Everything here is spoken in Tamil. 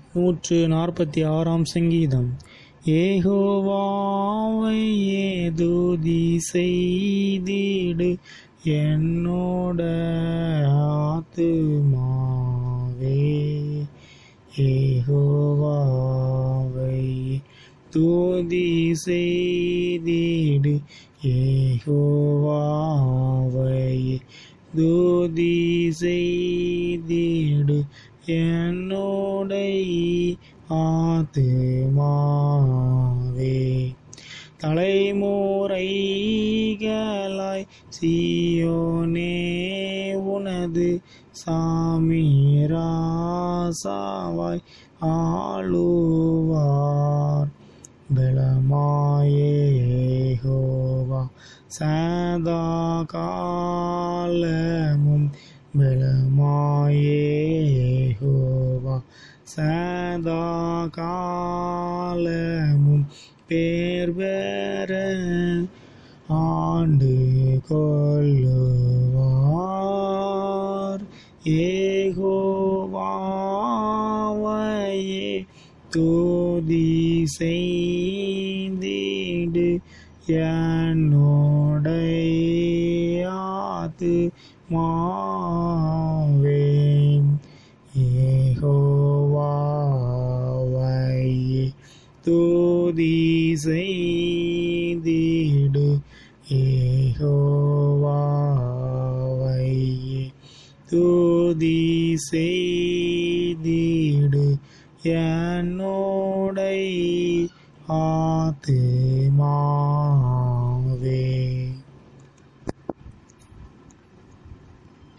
நூற்று நாற்பத்தி ஆறாம் சங்கீதம் ஏகோவாவை ஏதுதி செய்திடு என்னோட ஆத்துமாவே ஏகோவாவை தூதி செய்திடு ஏகோவாவை தூதி செய்திடு என்னோடை ஆத்துமாவே தலைமுறைகளாய் சியோனே உனது சாமிராசாவாய் ஆளுவார் பலமாயேகோவா சதா காலமும் பலமாயேகோவா சதா காலமும் பேர் பெற ஆண்டு கொள்ளுவார் ஏகோவாவையே தோதி செய்திடு என்னோடையாது மாவேன் ஏகோவாவையே தூதி செய்திடு ஏகோவாவையே தூதி செய்திடு என்னோடை ஆத்துமா